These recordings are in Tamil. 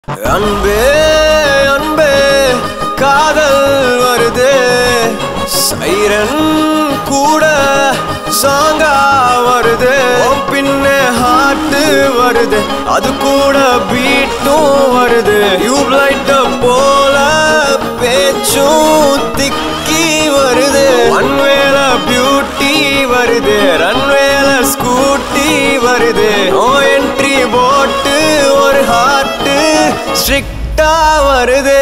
அன்பே அன்பே காதல் வருது சைரன் கூட சாங்கா வருது உன் பின்ன ஹார்ட் வருது அது கூட பீட்டும் வருது டியூப்லைட்ட போல பேச்சும் திக்கி வருது ஒன்வேல பியூட்டி வருது ரன்வேல ஸ்கூட்டி வருது நோ என்ட்ரி போட்டு ஒரு ஹார்ட் ஸ்ட்ரிக்டா வருது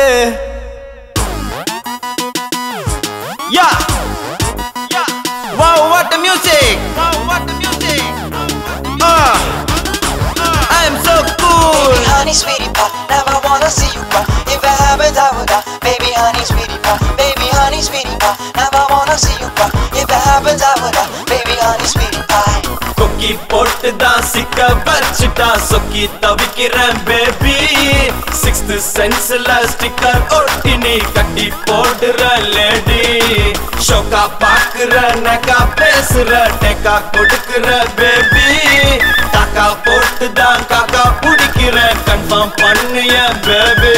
Yeah. Yeah. Wow, what the music. Wow, what the music. Ah. I am so cool. honey, sweetie pie, never wanna see you cry. If it happens, I would die. Baby, honey, sweetie pie, baby, honey, sweetie pie, never wanna see you cry. If it happens, I would die. Baby, honey, sweetie pie. கொக்கி போட்டு தான் சிக்க வச்சுட்டா சொக்கி தவிக்கிறேன் பேபி சிக்ஸ்த் சென்ஸ்ல ஸ்டிக்கர் ஒட்டி நீ கட்டி போடுற லேடி ஷோக்கா பாக்குற நக்கா பேசுற டெக்கா கொடுக்குற பேபி டாக்கா போட்டு தான் காக்கா பிடிக்கிற கன்ஃபார்ம் பண்ணுய பேபி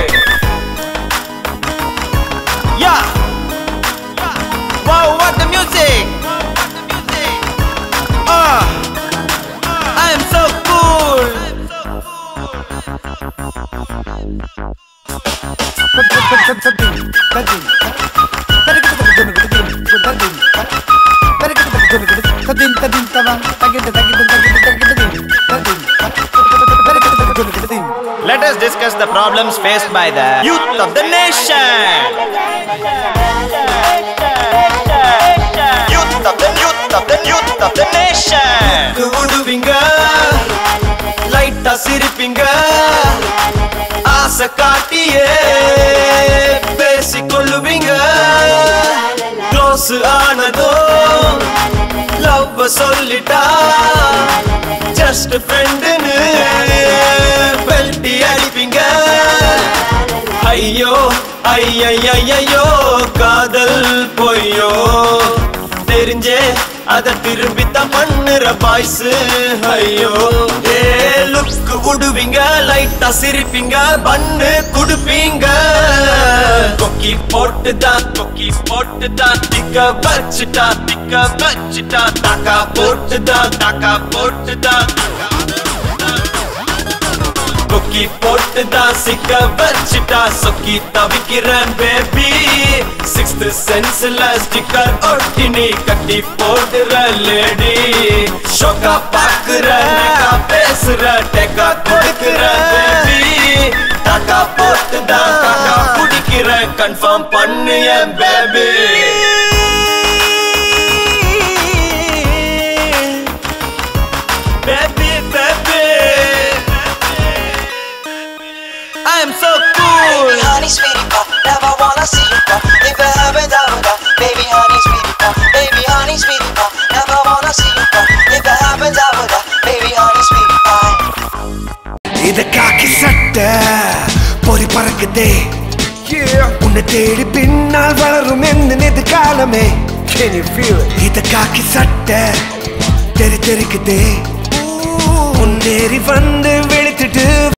யா Wow, what the music! Ah, I am so cool. Let us discuss the problems faced by the youth of the nation. Youth of the youth of the youth of the nation. விடுவீங்க லைட்டா சிரிப்பீங்க ஆசை காட்டியே பேசிக்கொள்ளுவீங்க க்ளோஸ் ஆனதோ லவ் சொல்லிட்டா ஜஸ்ட் ஃப்ரெண்டுன்னு பெல்ட்டி அடிப்பீங்க ஐயோ ஐயையோ காதல் பொய்யோ தெரிஞ்சே அத திரும்பித்தான் பண்ணுற பாய்ஸ் ஐயோ ஏ லுக்கு விடுவீங்க லைட்டா சிரிப்பீங்க பண்ணு குடுப்பீங்க கொக்கி போட்டு தான் கொக்கி போட்டு தான் திக்க வச்சுட்டா திக்க வச்சுட்டா தாக்கா போட்டு தான் தாக்கா போட்டு தான் கொக்கி போட்டு தான் சிக்க வச்சுட்டா சொக்கி தவிக்கிறேன் பேபி சிக்ஸ்த் சென்ஸ்ல ஸ்டிக்கர் ஒட்டி நீ கட்டி போடுற லேடி ஷோக்கா பாக்குற நெக்கா பேசுற டெக்கா கொடுக்குற பேபி டாக்கா போட்டு தான் காக்கா பிடிக்கிற கன்ஃபார்ம் பண்ணு என் baby Baby, baby. I am so cool. Baby, honey, sweetie pie, never wanna see you cry. If it happens, I would die. Baby, honey, sweetie pie, baby, honey, sweetie pie, never wanna see you cry. If it happens, I would die. Baby, honey, sweetie pie. இத காக்கி சட்ட பொறி பறக்குதே உன்னை தேடி பின்னால் வளரும் எந்த எதிர்காலமே Can you feel it? இத காக்கி சட்ட தெரி தெரிக்குதே முன்னேறி வந்து வெளுத்துட்டு